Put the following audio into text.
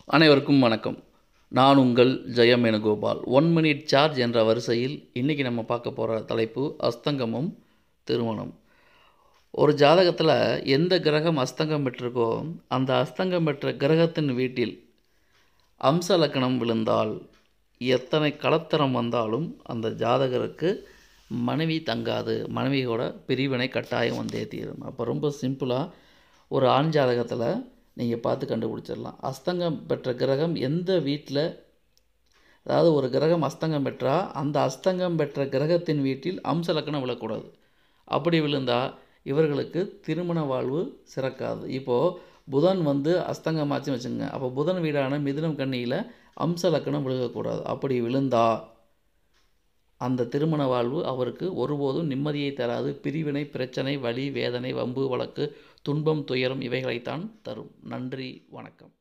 அனைவருக்கும் வணக்கம் நான் உங்கள் Jayam Venugopal one minute charge என்ற வரிசையில் இன்றைக்கி நம்ம பார்க்க போகிற தலைப்பு அஸ்தங்கமும் திருமணம் ஒரு ஜாதகத்தில் எந்த கிரகம் அஸ்தங்கம் பெற்றிருக்கோ அந்த அஸ்தங்கம் பெற்ற கிரகத்தின் வீட்டில் அம்ச லக்கணம் விழுந்தால் எத்தனை கலத்தரம் வந்தாலும் அந்த ஜாதகருக்கு மனைவி தங்காது மனைவியோட பிரிவினை கட்டாயம் வந்தே தீரும் அப்போ ரொம்ப சிம்பிளாக ஒரு ஆண் ஜாதகத்தில் நீங்கள் பார்த்து கண்டுபிடிச்சிடலாம் அஸ்தங்கம் பெற்ற கிரகம் எந்த வீட்டில் அதாவது ஒரு கிரகம் அஸ்தங்கம் பெற்றால் அந்த அஸ்தங்கம் பெற்ற கிரகத்தின் வீட்டில் அம்ச லக்கணம் விழக்கூடாது அப்படி விழுந்தால் இவர்களுக்கு திருமண வாழ்வு சிறக்காது இப்போது புதன் வந்து அஸ்தங்கமாச்சுன்னு வச்சுங்க அப்போ புதன் வீடான மிதுனம் கண்ணியில் அம்ச லக்கணம் விழுகக்கூடாது அப்படி விழுந்தா அந்த திருமண வாழ்வு அவருக்கு ஒருபோதும் நிம்மதியை தராது பிரிவினை பிரச்சனை வலி வேதனை வம்பு வழக்கு துன்பம் துயரம் இவைகளைத்தான் தரும் நன்றி வணக்கம்